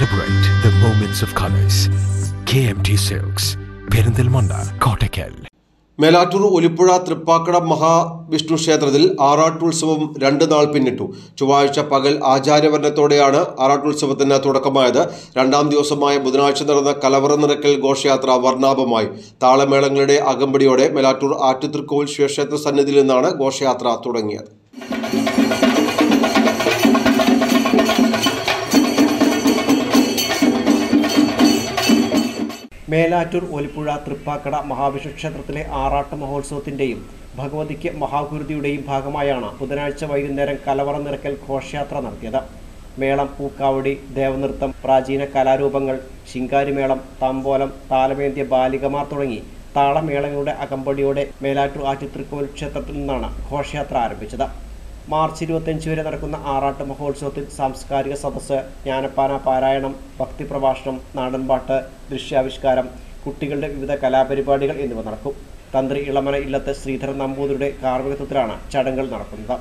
Celebrate the moments of colors. KMT Silks, Perinthalmanna Kottakkal Melattur Olippuzha തൃപ്പാക്കട Mahavishnu ക്ഷേത്രത്തിൽ ആറാട്ടുത്സവം രണ്ട് നാൾ പിന്നിട്ടു ചൊവ്വാഴ്ച പകൽ ആചാര്യവർണ്ണത്തോടെയാണ് ആറാട്ടുത്സവത്തിന് തുടക്കമായത് രണ്ടാം ദിവസമായ ബുധനാഴ്ച നടന്ന കലവറ നിറക്കൽ ഘോഷയാത്ര വർണ്ണാഭമായി താളമേളങ്ങളുടെ അകമ്പടിയോടെ മേലാറ്റൂർ ആറ്റുതൃക്കോവിൽ ശിവക്ഷേത്ര സന്നിധിയിൽ നിന്നാണ് ഘോഷയാത്ര തുടങ്ങിയത് മേലാറ്റൂർ ഒലിപ്പുഴ തൃപ്പാക്കട മഹാവിഷ്ണു ക്ഷേത്രത്തിലെ ആറാട്ട് മഹോത്സവത്തിന്റെയും ഭഗവതിക്ക് മഹാഗുരുതിയുടെയും ഭാഗമായാണ് ബുധനാഴ്ച വൈകുന്നേരം കലവറ നിറക്കൽ ഘോഷയാത്ര നടത്തിയത് മേളം പൂക്കാവടി ദേവനൃത്തം പ്രാചീന കലാരൂപങ്ങൾ ശിങ്കാരിമേളം തമ്പോലം താലമേന്ത്യ ബാലികമാർ തുടങ്ങി താളമേളങ്ങളുടെ അകമ്പടിയോടെ മേലാറ്റൂർ ആറ്റുതൃക്കോവിൽ ക്ഷേത്രത്തിൽ നിന്നാണ് ഘോഷയാത്ര ആരംഭിച്ചത് മാർച്ച് ഇരുപത്തഞ്ച് വരെ നടക്കുന്ന ആറാട്ട് മഹോത്സവത്തിൽ സാംസ്കാരിക സദസ്സ് ജ്ഞാനപ്പാന പാരായണം ഭക്തിപ്രഭാഷണം നാടൻപാട്ട് ദൃശ്യാവിഷ്കാരം കുട്ടികളുടെ വിവിധ കലാപരിപാടികൾ എന്നിവ നടക്കും തന്ത്രി ഇളമന ഇല്ലത്ത് ശ്രീധരൻ നമ്പൂതിരിയുടെ കാർമ്മികത്വത്തിലാണ് ചടങ്ങുകൾ നടക്കുന്നത്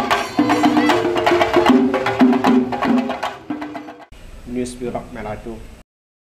ന്യൂസ് ബ്യൂറോ മേലാറ്റൂർ